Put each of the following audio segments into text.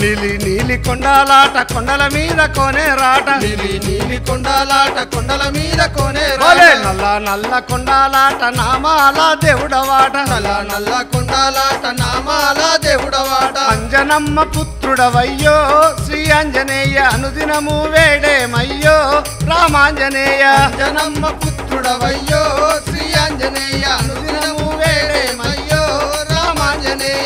నీలి నీలి కొండలాట కొండల మీద కోనే రాట నీలి నీలి కొండలాట కొండల మీద కోనే ఓలే నల్ల నల్ల కొండలాట నామాల దేవుడవాట నల్ల నల్ల కొండలాట నామాల దేవుడవాడ అంజనమ్మ పుత్రుడవయ్యో శ్రీ ఆంజనేయ అనుదినము వేడేమయ్యో రామాంజనేయ జనమ్మ పుత్రుడవయ్యో శ్రీ ఆంజనేయ అనుదినము వేడేమయ్యో రామాంజనేయ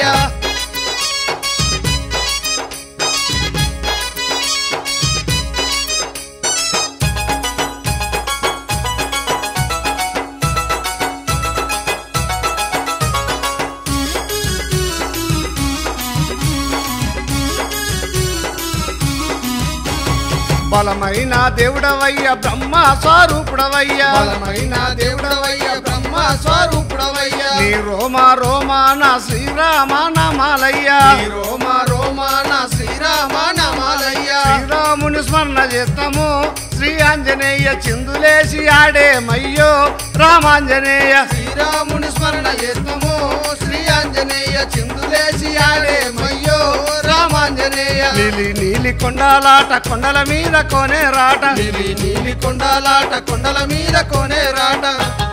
బలమైన దేవుడవయ్య బ్రహ్మ స్వరూపుడవయ్య బలమైన దేవుడవయ్య బ్రహ్మ స్వరూపుడవయ్య నీ రోమ రోమా నా శ్రీరామ నామాలయ్య నీ రోమ రోమాన శ్రీరామ నమాలయ్య శ్రీరాముని స్మరణ చేస్తాము శ్రీ ఆంజనేయ చిందులేసి ఆడేమయ్యో రామాంజనేయ శ్రీరాముని స్మరణ చేస్తాము శ్రీ ఆంజనేయ చిందులేసి ఆడేమయ్యో రామాంజనేయ నీలి నీలి కొండలాట కొండల మీద కోనే రాట నీలి నీలి కొండలాట కొండల మీద కోనే రాట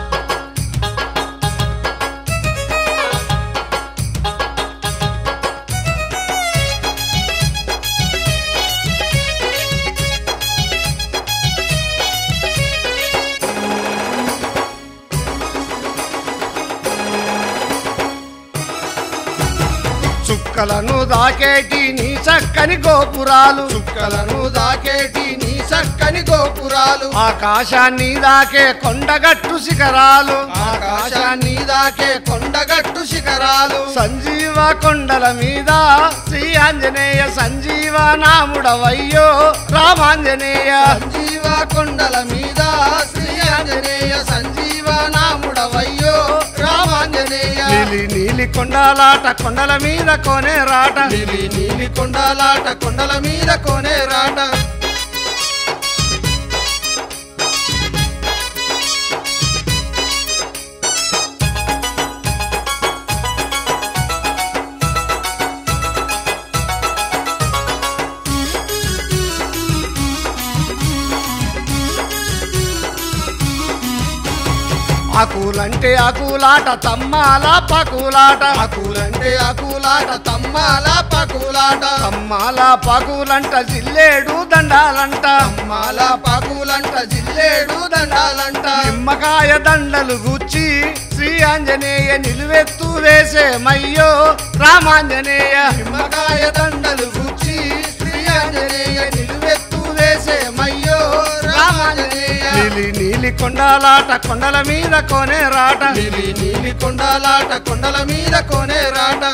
చుక్కలను దాకేటి నీ చక్కని గోపురాలు చుక్కలను దాకేటి నీ చక్కని గోపురాలు ఆకాశాన్ని దాకే కొండగట్టు శిఖరాలు ఆకాశాన్ని దాకే కొండగట్టు శిఖరాలు సంజీవ కొండల మీద శ్రీ ఆంజనేయ సంజీవ నాముడవయ్యో రామాంజనేయ సంజీవ కొండల మీద శ్రీ ఆంజనేయ సంజీవ నాముడవయ్యో రామాంజనేయ నీలి నీలి కొండలాట కొండల మీద కోనే రాట నీలి నీలి కొండలాట కొండల మీద కోనే రాట ఆకులంటే ఆకులాట తమ్మాల పకులాట అకులంటే అకులాట తమ్మాల పకులాట తమ్మాల పకులంట జిల్లేడు దండాలంట తమ్మాల పకులంట జిల్లేడు దండాలంట నిమ్మకాయ దండలు గుచ్చి శ్రీ ఆంజనేయ నిలువెత్తు వేసే మయ్యో రామాంజనేయ నిమ్మకాయ దండలు గుచ్చి శ్రీ ఆంజనేయ నిలువెత్తు వేసే మయ్యో రామాంజనేయ నీలి నీలి కొండలాట కొండల మీద కోనే రాట నీలి నీలి కొండలాట కొండల మీద కోనే రాట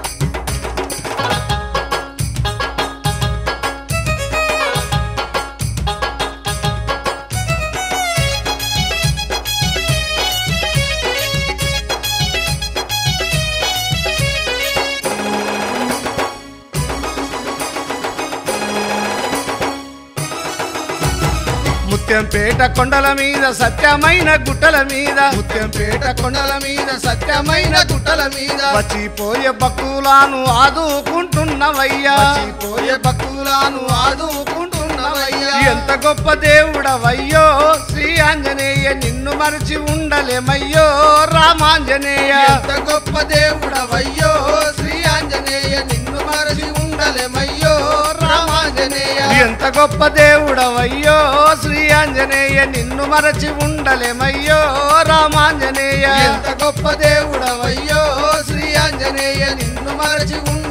ముత్యంపేట కొండల మీద సత్యమైన గుట్టల మీద ముత్యంపేట కొండల మీద సత్యమైన గుట్టల మీద వచ్చిపోయే భక్తులను ఆదుకుంటున్నవయ్యా పోయే భక్తులను ఆదుకుంటున్నవయ్యా ఎంత గొప్ప దేవుడవయ్యో శ్రీ ఆంజనేయ నిన్ను మరచి ఉండలేమయ్యో రామాంజనేయ ఎంత గొప్ప దేవుడవయ్యో శ్రీ ఆంజనేయ నిన్ను మరచి ఉండలేమయ్యో రామాంజనేయ ఎంత గొప్ప దేవుడవయ్యో శ్రీ ఆంజనేయ నిన్ను మరచి ఉండలేమయ్యో రామాంజనేయ ఎంత గొప్ప దేవుడవయ్యో శ్రీ ఆంజనేయ నిన్ను మరచి ఉండ